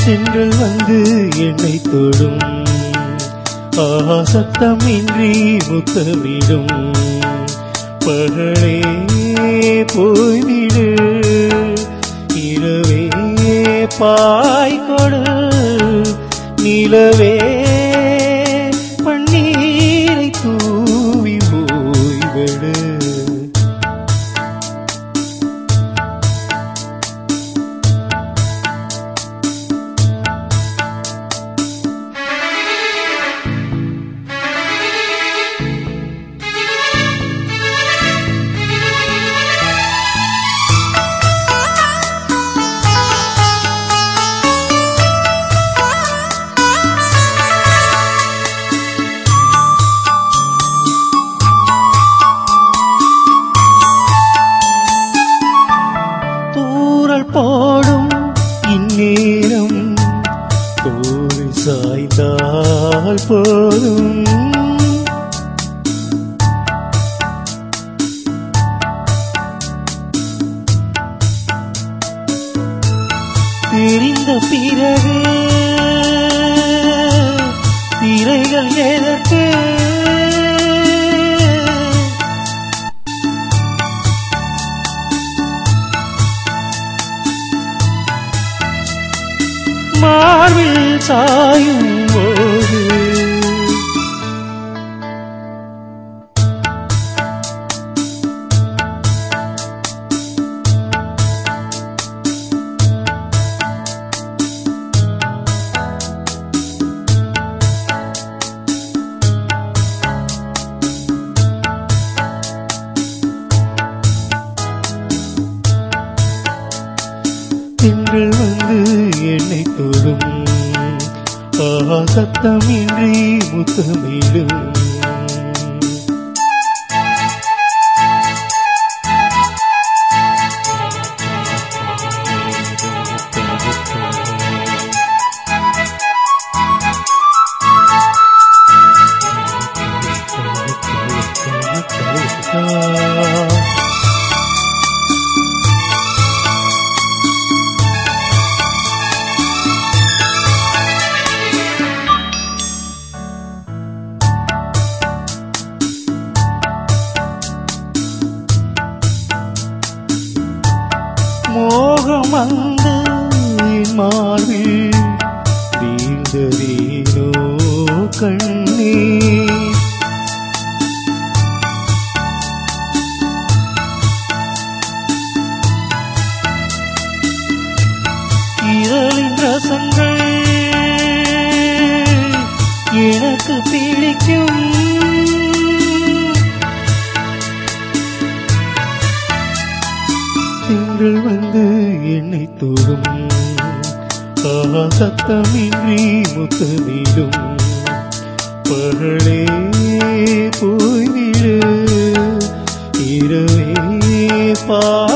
தென்றல் வந்து என்னை தொடும் ஆஹா சத்தமின்றி முத்தமிடும் பகலே போய்விடு இரவே பாய் கொடு நிலவே பன்னீரை தூவி போய்விடு தூரல் போடும் இந்நேரம் தோல் சாய்ந்தால் போதும் தெரிந்த பிறகு திரைகள் எதற்கு மார்பில் சாயும் போது திங்கள் வந்து என்னை தொடும் ஆஹா சத்தமின்றி முத்தமிடும் மோகம் வந்து என் மார்பில் வீழ்ந்ததேனோ கண்ணே இதழின் ரசங்கள் எனக்கு பிடிக்கும் திங்கள் வந்து என்னை தொடும் ஆஹா சத்தமின்றி முத்தமிடும் பகலே போய்விடு இரவே பா